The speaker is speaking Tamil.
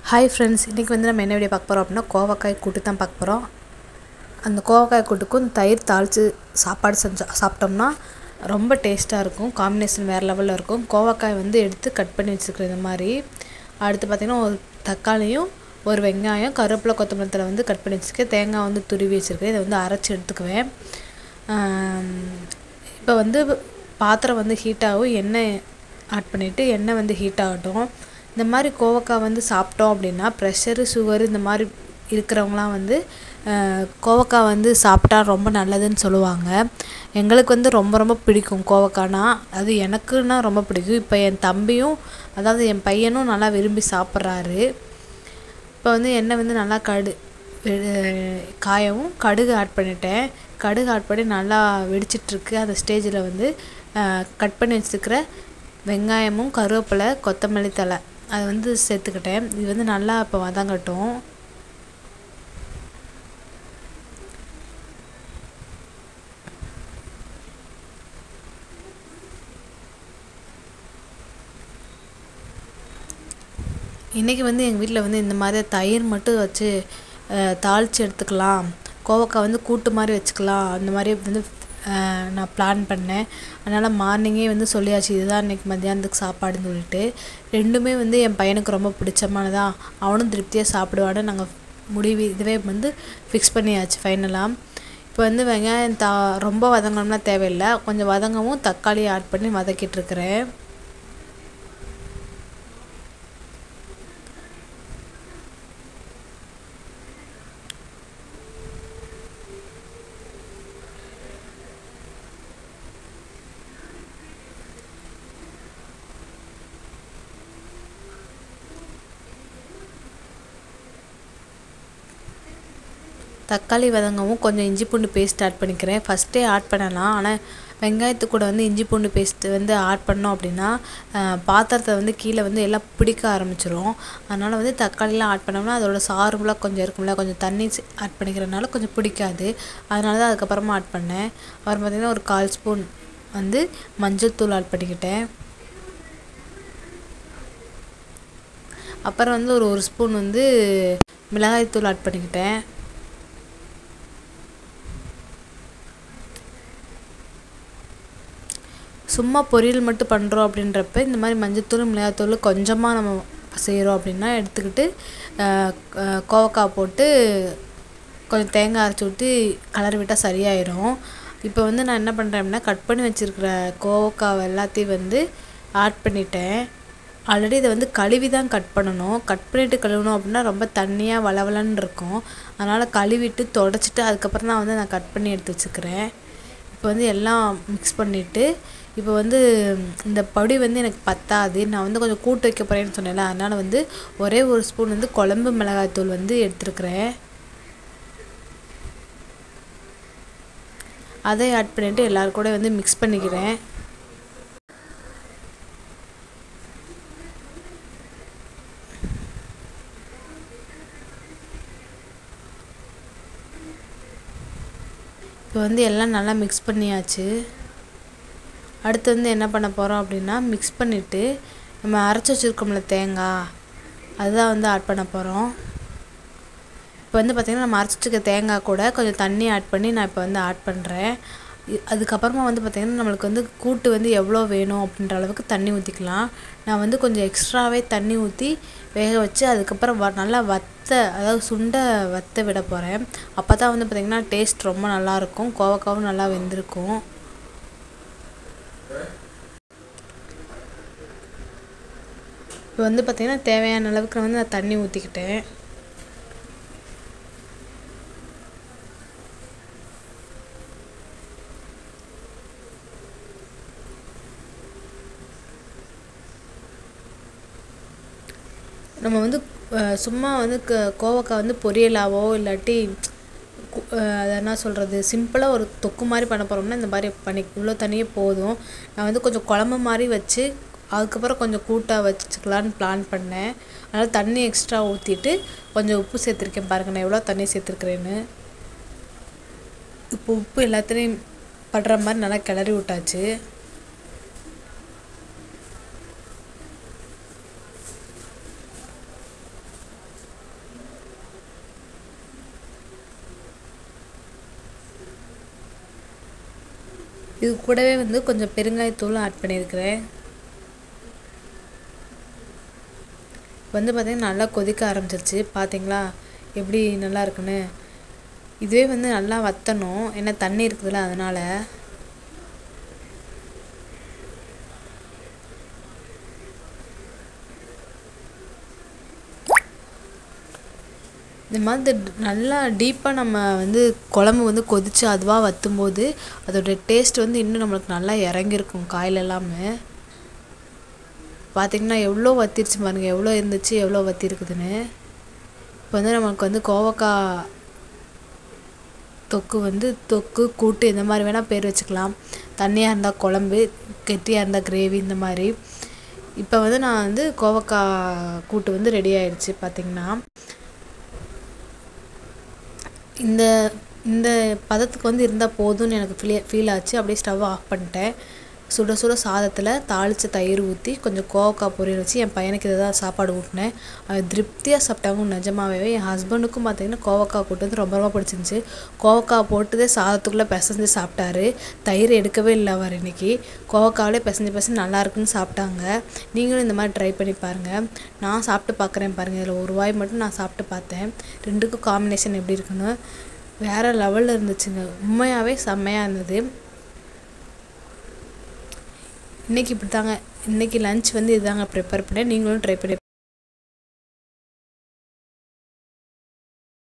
ஹாய் ஃப்ரெண்ட்ஸ் இன்றைக்கி வந்து நம்ம என்ன வீடியோ பார்க்க போகிறோம் அப்படின்னா கோவக்காய் கூட்டு தான் பார்க்க போகிறோம் அந்த கோவக்காய் கூட்டுக்கும் தயிர் தாளித்து சாப்பாடு செஞ்சு சாப்பிட்டோம்னா ரொம்ப டேஸ்ட்டாக இருக்கும் காம்பினேஷன் வேறு லெவலில் இருக்கும் கோவக்காய் வந்து எடுத்து கட் பண்ணி வச்சுருக்குறேன் இந்த மாதிரி அடுத்து பார்த்திங்கன்னா ஒரு தக்காளியும் ஒரு வெங்காயம் கருவேப்பிலை கொத்தமல்லி தழை வந்து கட் பண்ணி வச்சுருக்கேன் தேங்காய் வந்து துருவி வச்சுருக்கேன் இதை வந்து அரைச்சி எடுத்துக்குவேன் இப்போ வந்து பாத்திரம் வந்து ஹீட் ஆகும் எண்ணெய் ஆட் பண்ணிவிட்டு எண்ணெய் வந்து ஹீட் ஆகட்டும் இந்த மாதிரி கோவக்காய் வந்து சாப்பிட்டோம் அப்படின்னா ப்ரெஷரு சுகர் இந்த மாதிரி இருக்கிறவங்களாம் வந்து கோவக்காய் வந்து சாப்பிட்டா ரொம்ப நல்லதுன்னு சொல்லுவாங்க எங்களுக்கு வந்து ரொம்ப ரொம்ப பிடிக்கும் கோவக்காய்னா அது எனக்குன்னா ரொம்ப பிடிக்கும் இப்போ என் தம்பியும் அதாவது என் பையனும் நல்லா விரும்பி சாப்பிட்றாரு இப்போ வந்து எண்ணெய் வந்து நல்லா கடு காயவும் கடுகு ஆட் பண்ணிட்டேன் கடுகு ஆட் பண்ணி நல்லா வெடிச்சிட்ருக்கு அந்த ஸ்டேஜில் வந்து கட் பண்ணி வச்சுருக்கிற வெங்காயமும் கருவேப்பிலை கொத்தமல்லி தழை அதை வந்து சேர்த்துக்கிட்டேன் இது வந்து நல்லா இப்போ வதங்கட்டும் இன்றைக்கி வந்து எங்கள் வீட்டில் வந்து இந்த மாதிரி தயிர் மட்டும் வச்சு தாளித்து எடுத்துக்கலாம் கோவக்காய் வந்து கூட்டு மாதிரி வச்சுக்கலாம் அந்த மாதிரி வந்து நான் பிளான் பண்ணேன் அதனால் மார்னிங்கே வந்து சொல்லியாச்சு இதுதான் இன்றைக்கி மத்தியானத்துக்கு சாப்பாடுன்னு சொல்லிட்டு ரெண்டுமே வந்து என் பையனுக்கு ரொம்ப பிடிச்சமானதான் அவனும் திருப்தியாக சாப்பிடுவான்னு நாங்கள் முடிவு இதுவே வந்து ஃபிக்ஸ் பண்ணியாச்சு ஃபைனலாக இப்போ வந்து வெங்காயம் தா ரொம்ப வதங்கணும்னா தேவையில்லை கொஞ்சம் வதங்கவும் தக்காளி ஆட் பண்ணி வதக்கிட்டுருக்கிறேன் தக்காளி வதங்கவும் கொஞ்சம் இஞ்சி பூண்டு பேஸ்ட் ஆட் பண்ணிக்கிறேன் ஃபஸ்ட்டே ஆட் பண்ணலாம் ஆனால் வெங்காயத்து கூட வந்து இஞ்சி பூண்டு பேஸ்ட்டு வந்து ஆட் பண்ணோம் அப்படின்னா பாத்திரத்தை வந்து கீழே வந்து எல்லாம் பிடிக்க ஆரம்பிச்சிரும் அதனால் வந்து தக்காளிலாம் ஆட் பண்ணோம்னா அதோட சாறுலாம் கொஞ்சம் இருக்கும்ல கொஞ்சம் தண்ணி ஆட் பண்ணிக்கிறதுனால கொஞ்சம் பிடிக்காது அதனால தான் அதுக்கப்புறமா ஆட் பண்ணேன் அப்புறம் பார்த்திங்கன்னா ஒரு கால் ஸ்பூன் வந்து மஞ்சள் தூள் ஆட் பண்ணிக்கிட்டேன் அப்புறம் வந்து ஒரு ஒரு ஸ்பூன் வந்து மிளகாய் தூள் ஆட் பண்ணிக்கிட்டேன் சும்மா பொரியல் மட்டும் பண்ணுறோம் அப்படின்றப்ப இந்த மாதிரி மஞ்சத்தூள் மிளகாத்தூள் கொஞ்சமாக நம்ம செய்கிறோம் அப்படின்னா எடுத்துக்கிட்டு கோவக்காய் போட்டு கொஞ்சம் தேங்காய் அரைச்சி ஊற்றி கலர் விட்டால் சரியாயிடும் இப்போ வந்து நான் என்ன பண்ணுறேன் அப்படின்னா கட் பண்ணி வச்சுருக்கிற கோவக்காய் எல்லாத்தையும் வந்து ஆட் பண்ணிட்டேன் ஆல்ரெடி இதை வந்து கழுவி தான் கட் பண்ணணும் கட் பண்ணிவிட்டு கழுவணும் அப்படின்னா ரொம்ப தண்ணியாக வளவலன்னு இருக்கும் அதனால் கழுவிட்டு தொடச்சிட்டு அதுக்கப்புறம் தான் வந்து நான் கட் பண்ணி எடுத்து வச்சுக்கிறேன் இப்போ வந்து எல்லாம் மிக்ஸ் பண்ணிவிட்டு இப்போ வந்து இந்த பொடி வந்து எனக்கு பத்தாது நான் வந்து கொஞ்சம் கூட்டு வைக்க போகிறேன்னு சொன்னேன்ல அதனால் வந்து ஒரே ஒரு ஸ்பூன் வந்து குழம்பு மிளகாய்த்தூள் வந்து எடுத்துருக்குறேன் அதை ஆட் பண்ணிவிட்டு எல்லோரும் கூட வந்து மிக்ஸ் பண்ணிக்கிறேன் இப்போ வந்து எல்லாம் நல்லா மிக்ஸ் பண்ணியாச்சு அடுத்து வந்து என்ன பண்ண போகிறோம் அப்படின்னா மிக்ஸ் பண்ணிவிட்டு நம்ம அரைச்சி வச்சுருக்கோம்ல தேங்காய் அதுதான் வந்து ஆட் பண்ண போகிறோம் இப்போ வந்து பார்த்திங்கன்னா நம்ம அரைச்சி வச்சுருக்க தேங்காய் கூட கொஞ்சம் தண்ணி ஆட் பண்ணி நான் இப்போ வந்து ஆட் பண்ணுறேன் அதுக்கப்புறமா வந்து பார்த்திங்கன்னா நம்மளுக்கு வந்து கூட்டு வந்து எவ்வளோ வேணும் அப்படின்ற அளவுக்கு தண்ணி ஊற்றிக்கலாம் நான் வந்து கொஞ்சம் எக்ஸ்ட்ராவே தண்ணி ஊற்றி வேக வச்சு அதுக்கப்புறம் வ நல்லா வத்த அதாவது சுண்டை வத்த விட போகிறேன் அப்போ தான் வந்து பார்த்திங்கன்னா டேஸ்ட் ரொம்ப நல்லாயிருக்கும் கோவக்காவும் நல்லா வெந்திருக்கும் இப்போ வந்து பார்த்திங்கன்னா தேவையான அளவுக்கு வந்து நான் தண்ணி ஊற்றிக்கிட்டேன் நம்ம வந்து சும்மா வந்து க கோவக்காய் வந்து பொரியலாவோ இல்லாட்டி அதை என்ன சொல்கிறது சிம்பிளாக ஒரு தொக்கு மாதிரி பண்ண போகிறோம்னா இந்த மாதிரி பண்ணி இவ்வளோ தண்ணியே போதும் நான் வந்து கொஞ்சம் குழம்பு மாதிரி வச்சு அதுக்கப்புறம் கொஞ்சம் கூட்டாக வச்சுக்கலான்னு பிளான் பண்ணேன் அதனால் தண்ணி எக்ஸ்ட்ரா ஊற்றிட்டு கொஞ்சம் உப்பு சேர்த்துருக்கேன் பாருங்கள் நான் எவ்வளோ தண்ணி சேர்த்துருக்குறேன்னு இப்போ உப்பு எல்லாத்துலேயும் படுற மாதிரி நல்லா கிளறி விட்டாச்சு இது கூடவே வந்து கொஞ்சம் பெருங்காயத்தூளும் ஆட் பண்ணியிருக்கிறேன் வந்து பார்த்திங்கன்னா நல்லா கொதிக்க ஆரம்பிச்சிருச்சு பார்த்தீங்களா எப்படி நல்லா இருக்குன்னு இதுவே வந்து நல்லா வற்றணும் ஏன்னா தண்ணி இருக்குதுல்ல அதனால் இந்த மாதிரி நல்லா டீப்பாக நம்ம வந்து குழம்பு வந்து கொதித்து அதுவாக வற்றும்போது அதோட டேஸ்ட் வந்து இன்னும் நம்மளுக்கு நல்லா இறங்கியிருக்கும் காயில் எல்லாமே பார்த்திங்கன்னா எவ்வளோ வற்றிருச்சு பாருங்கள் எவ்வளோ இருந்துச்சு எவ்வளோ வற்றிருக்குதுன்னு இப்போ வந்து நமக்கு வந்து கோவக்காய் தொக்கு வந்து தொக்கு கூட்டு இந்த மாதிரி வேணால் பேர் வச்சுக்கலாம் தண்ணியாக இருந்தால் குழம்பு கெட்டியாக இருந்தால் கிரேவி இந்த மாதிரி இப்போ வந்து நான் வந்து கோவக்காய் கூட்டு வந்து ரெடி ஆயிடுச்சு பார்த்திங்கன்னா இந்த இந்த பதத்துக்கு வந்து இருந்தால் போதும்னு எனக்கு ஃபீல் ஃபீல் ஆச்சு அப்படியே ஸ்டவ் ஆஃப் பண்ணிட்டேன் சுட சுட சாதத்தில் தாளித்த தயிர் ஊற்றி கொஞ்சம் கோவக்காய் பொரியல் வச்சு என் பையனுக்கு இதை தான் சாப்பாடு ஊட்டினேன் அவன் திருப்தியாக சாப்பிட்டாங்க நிஜமாவே என் ஹஸ்பண்டுக்கும் பார்த்தீங்கன்னா கோவக்காய் கூட்டு வந்து ரொம்ப ரொம்ப பிடிச்சிருந்துச்சி கோவக்காய் போட்டுதே சாதத்துக்குள்ளே பிசைஞ்சு சாப்பிட்டாரு தயிர் எடுக்கவே இல்லை அவர் இன்னைக்கு கோவக்காவிலே பிசைஞ்சு பிசைஞ்சு நல்லா இருக்குன்னு சாப்பிட்டாங்க நீங்களும் இந்த மாதிரி ட்ரை பண்ணி பாருங்கள் நான் சாப்பிட்டு பார்க்குறேன் பாருங்கள் இதில் ஒரு வாய் மட்டும் நான் சாப்பிட்டு பார்த்தேன் ரெண்டுக்கும் காம்பினேஷன் எப்படி இருக்குன்னு வேறு லெவலில் இருந்துச்சுங்க உண்மையாகவே செம்மையாக இருந்தது இன்றைக்கி இப்படி தாங்க இன்றைக்கி லன்ச் வந்து இதுதாங்க ப்ரிப்பேர் பண்ணேன் நீங்களும் ட்ரை பண்ணி